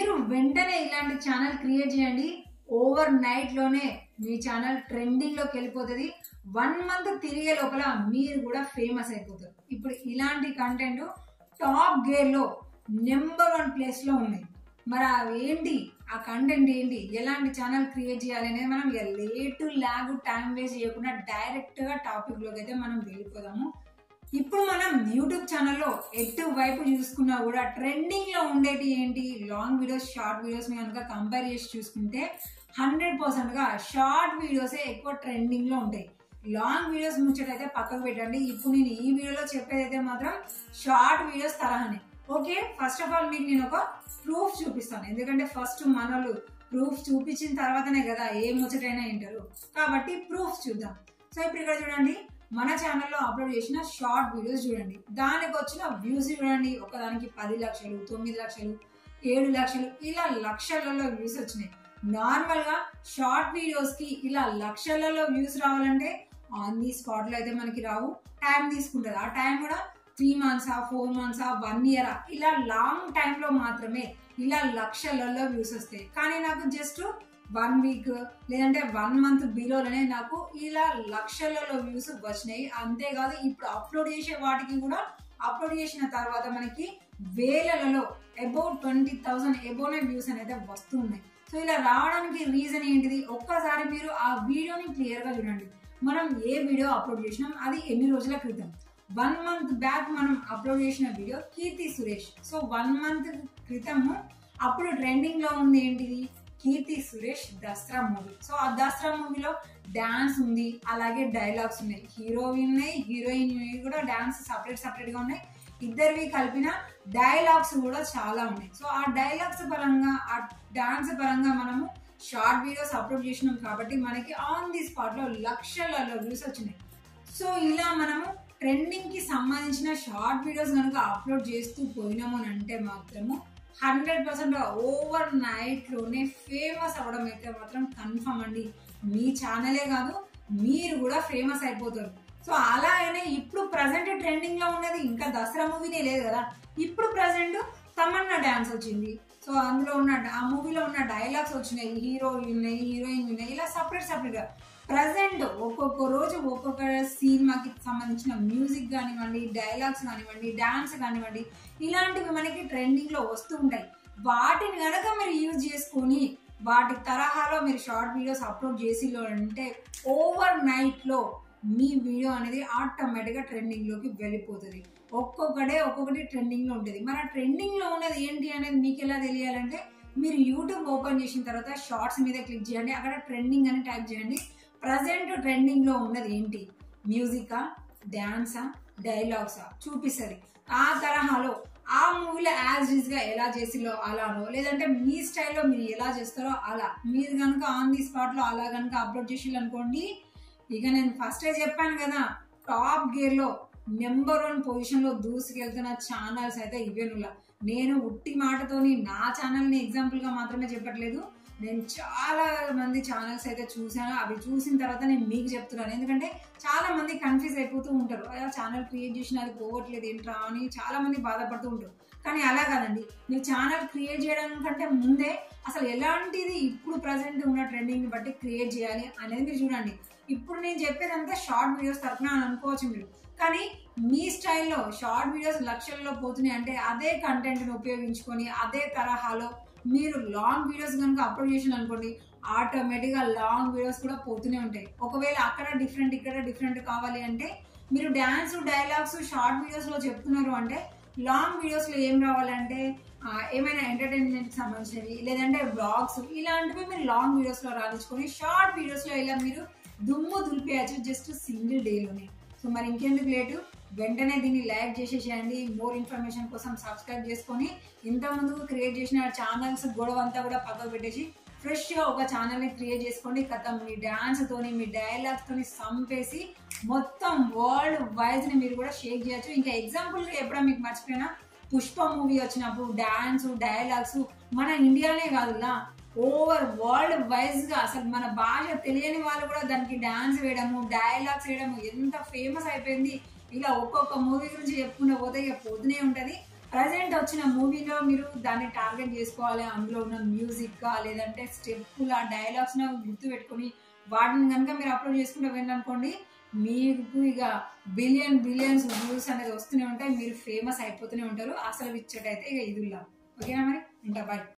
మీరు వెంటనే ఇలాంటి ఛానల్ క్రియేట్ చేయండి ఓవర్ నైట్ లోనే మీ ఛానల్ ట్రెండింగ్ లోకి వెళ్ళిపోతుంది వన్ మంత్ తిరిగే లోపల మీరు కూడా ఫేమస్ అయిపోతారు ఇప్పుడు ఇలాంటి కంటెంట్ టాప్ గేర్ లో నెంబర్ వన్ ప్లేస్ లో ఉన్నాయి మరి అవి ఏంటి ఆ కంటెంట్ ఏంటి ఎలాంటి ఛానల్ క్రియేట్ చేయాలి అనేది మనం ఇక లేట్ ల్యాగ్ టైం వేస్ట్ చేయకుండా డైరెక్ట్ గా టాపిక్ లోకి అయితే మనం వెళ్ళిపోదాము ఇప్పుడు మనం యూట్యూబ్ ఛానల్లో ఎటు వైపు చూసుకున్నా కూడా ట్రెండింగ్ లో ఉండేటి ఏంటి లాంగ్ వీడియోస్ షార్ట్ వీడియోస్ కనుక కంపేర్ చేసి చూసుకుంటే హండ్రెడ్ పర్సెంట్ గా షార్ట్ వీడియోసే ఎక్కువ ట్రెండింగ్ లో ఉంటాయి లాంగ్ వీడియోస్ ముచ్చటైతే పక్కకు పెట్టండి ఇప్పుడు నేను ఈ వీడియోలో చెప్పేది అయితే మాత్రం షార్ట్ వీడియోస్ తరహానే ఓకే ఫస్ట్ ఆఫ్ ఆల్ మీకు నేను ఒక ప్రూఫ్ చూపిస్తాను ఎందుకంటే ఫస్ట్ మనలు ప్రూఫ్ చూపించిన తర్వాతనే కదా ఏ ముచ్చటైనా వింటారు కాబట్టి ప్రూఫ్ చూద్దాం సో ఇప్పుడు ఇక్కడ చూడండి మన ఛానల్లో అప్లోడ్ చేసిన షార్ట్ వీడియోస్ చూడండి దానికి వచ్చిన వ్యూస్ చూడండి ఒకదానికి పది లక్షలు తొమ్మిది లక్షలు ఏడు లక్షలు ఇలా లక్షలలో వ్యూస్ వచ్చినాయి నార్మల్ గా షార్ట్ వీడియోస్ కి ఇలా లక్షలలో వ్యూస్ రావాలంటే ఆన్ ది స్పాట్ లో అయితే మనకి రావు టైం తీసుకుంటది ఆ టైం కూడా త్రీ మంత్స్ ఆ ఫోర్ మంత్స్ ఆ వన్ ఇయర్ ఇలా లాంగ్ టైం లో మాత్రమే ఇలా లక్షలలో వ్యూస్ వస్తాయి కానీ నాకు జస్ట్ వన్ వీక్ లేదంటే వన్ మంత్ బిలోనే నాకు ఇలా లక్షలలో వ్యూస్ వచ్చినాయి అంతేకాదు ఇప్పుడు అప్లోడ్ చేసే వాటికి కూడా అప్లోడ్ చేసిన తర్వాత మనకి వేలలో అబౌట్ ట్వంటీ థౌసండ్ ఎబోనే వ్యూస్ అనేది వస్తూ ఉన్నాయి సో ఇలా రావడానికి రీజన్ ఏంటిది ఒక్కసారి మీరు ఆ వీడియోని క్లియర్ గా చూడండి మనం ఏ వీడియో అప్లోడ్ చేసినాం అది ఎన్ని రోజుల క్రితం వన్ మంత్ బ్యాక్ మనం అప్లోడ్ చేసిన video Keerthy Suresh so one month క్రితము అప్పుడు ట్రెండింగ్ లో ఉంది ఏంటిది కీర్తి సురేష్ దసరా మూవీ సో ఆ దసరా మూవీలో డాన్స్ ఉంది అలాగే డైలాగ్స్ ఉన్నాయి హీరోయిన్ ఉన్నాయి హీరోయిన్ కూడా డాన్స్ సపరేట్ సపరేట్ గా ఉన్నాయి ఇద్దరివి కలిపిన డైలాగ్స్ కూడా చాలా ఉన్నాయి సో ఆ డైలాగ్స్ పరంగా ఆ డాన్స్ పరంగా మనము షార్ట్ వీడియోస్ అప్లోడ్ చేసినాం కాబట్టి మనకి ఆన్ ది స్పాట్ లో లక్షలలో వ్యూస్ వచ్చినాయి సో ఇలా మనము ట్రెండింగ్ కి సంబంధించిన షార్ట్ వీడియోస్ కనుక అప్లోడ్ చేస్తూ పోయినాము అని అంటే మాత్రము హండ్రెడ్ పర్సెంట్ ఓవర్ నైట్ లోనే ఫేమస్ అవ్వడం అయితే మాత్రం కన్ఫర్మ్ అండి మీ ఛానలే కాదు మీరు కూడా ఫేమస్ అయిపోతారు సో అలాగనే ఇప్పుడు ప్రజెంట్ ట్రెండింగ్ లో ఉన్నది ఇంకా దసరా మూవీనే లేదు కదా ఇప్పుడు ప్రజెంట్ తమన్నా డాన్స్ వచ్చింది సో అందులో ఉన్న ఆ మూవీలో ఉన్న డైలాగ్స్ వచ్చినాయి హీరో ఉన్నాయి హీరోయిన్ ఉన్నాయి ఇలా సపరేట్ సపరేట్ గా ప్రజెంట్ ఒక్కొక్క రోజు ఒక్కొక్క సినిమాకి సంబంధించిన మ్యూజిక్ కానివ్వండి డైలాగ్స్ కానివ్వండి డాన్స్ కానివ్వండి ఇలాంటివి మనకి ట్రెండింగ్ లో వస్తూ ఉంటాయి వాటిని కనుక మీరు యూజ్ చేసుకొని వాటి తరహాలో మీరు షార్ట్ వీడియోస్ అప్లోడ్ చేసి అంటే ఓవర్ నైట్ లో మీ వీడియో అనేది ఆటోమేటిక్ గా ట్రెండింగ్ లోకి వెళ్ళిపోతుంది ఒక్కొక్కటే ఒక్కొక్కటి ట్రెండింగ్ లో ఉంటుంది మరి ఆ ట్రెండింగ్ లో ఉన్నది ఏంటి అనేది మీకు ఎలా తెలియాలంటే మీరు యూట్యూబ్ ఓపెన్ చేసిన తర్వాత షార్ట్స్ మీద క్లిక్ చేయండి అక్కడ ట్రెండింగ్ అని టైప్ చేయండి ప్రజెంట్ ట్రెండింగ్ లో ఉన్నది ఏంటి మ్యూజికా డాన్సా డైలాగ్సా చూపిస్తుంది ఆ తరహాలో ఆ మూవీలో యాజ్ ఈజ్ గా ఎలా చేసిలో అలానో లేదంటే మీ స్టైల్లో మీరు ఎలా చేస్తారో అలా మీరు కనుక ఆన్ ది స్పాట్ లో అలా కనుక అప్లోడ్ చేసి అనుకోండి ఇక నేను ఫస్ట్ చెప్పాను కదా టాప్ గేర్ లో నెంబర్ వన్ పొజిషన్ లో దూసుకెళ్తున్న ఛానల్స్ అయితే ఇవేనులా నేను ఉట్టి మాటతోని నా ఛానల్ ని ఎగ్జాంపుల్ గా మాత్రమే చెప్పట్లేదు నేను చాలా మంది ఛానల్స్ అయితే చూసాను అవి చూసిన తర్వాత నేను మీకు చెప్తున్నాను ఎందుకంటే చాలా మంది కన్ఫ్యూజ్ అయిపోతూ ఉంటారు ఆ ఛానల్ క్రియేట్ చేసిన అది పోవట్లేదు ఏంట్రా అని చాలా మంది బాధపడుతూ ఉంటారు కానీ అలా కాదండి మీరు ఛానల్ క్రియేట్ చేయడం కంటే ముందే అసలు ఎలాంటిది ఇప్పుడు ప్రజెంట్ ఉన్న ట్రెండింగ్ బట్టి క్రియేట్ చేయాలి అనేది మీరు చూడండి ఇప్పుడు నేను చెప్పేదంతా షార్ట్ వీడియోస్ తరఫున అని అనుకోవచ్చు మీరు కానీ మీ స్టైల్లో షార్ట్ వీడియోస్ లక్షల్లో పోతున్నాయి అంటే అదే కంటెంట్ని ఉపయోగించుకొని అదే తరహాలో మీరు లాంగ్ వీడియోస్ కనుక అప్లోడ్ చేసిన అనుకోండి ఆటోమేటిక్గా లాంగ్ వీడియోస్ కూడా పోతూనే ఉంటాయి ఒకవేళ అక్కడ డిఫరెంట్ ఇక్కడ డిఫరెంట్ కావాలి అంటే మీరు డ్యాన్స్ డైలాగ్స్ షార్ట్ వీడియోస్లో చెప్తున్నారు అంటే లాంగ్ వీడియోస్లో ఏం రావాలంటే ఏమైనా ఎంటర్టైన్మెంట్కి సంబంధించినవి లేదంటే బ్లాగ్స్ ఇలాంటివి మీరు లాంగ్ వీడియోస్లో రాణించుకొని షార్ట్ వీడియోస్లో ఇలా మీరు దుమ్ము దులిపేయచ్చు జస్ట్ సింగిల్ డేలోనే సో మరి ఇంకెందుకు లేటు వెంటనే దీన్ని లైక్ చేసేసేయండి మోర్ ఇన్ఫర్మేషన్ కోసం సబ్స్క్రైబ్ చేసుకొని ఇంత ముందు క్రియేట్ చేసిన ఛానల్స్ గొడవ అంతా కూడా పక్కకు పెట్టేసి ఫ్రెష్గా ఒక ఛానల్ని క్రియేట్ చేసుకోండి కథ మీ డాన్స్ తోని మీ డైలాగ్స్ తోని సంపేసి మొత్తం వరల్డ్ వైజ్ ని మీరు కూడా షేక్ చేయొచ్చు ఇంకా ఎగ్జాంపుల్ ఎప్పుడో మీకు మర్చిపోయినా పుష్ప మూవీ వచ్చినప్పుడు డాన్స్ డైలాగ్స్ మన ఇండియానే కాదులా ఓవర్ వరల్డ్ వైజ్ గా అసలు మన భాష తెలియని వాళ్ళు కూడా దానికి డాన్స్ వేయడము డైలాగ్స్ వేయడము ఎంత ఫేమస్ అయిపోయింది ఇలా ఒక్కొక్క మూవీ గురించి చెప్పుకుంటూ పోతే ఇక పోతూనే ఉంటది ప్రజెంట్ వచ్చిన మూవీలో మీరు దాన్ని టార్గెట్ చేసుకోవాలి అందులో ఉన్న మ్యూజిక్ లేదంటే స్టెప్పుల డైలాగ్స్ గుర్తు పెట్టుకొని వాటిని కనుక మీరు అప్లోడ్ చేసుకుంటే వెళ్ళనుకోండి మీకు ఇక బిలియన్ బిలియన్స్ వ్యూస్ అనేది వస్తూనే ఉంటాయి మీరు ఫేమస్ అయిపోతూనే ఉంటారు అసలు ఇచ్చేటైతే ఇక ఇదిలా ఓకేనా మరి ఉంటా బాయ్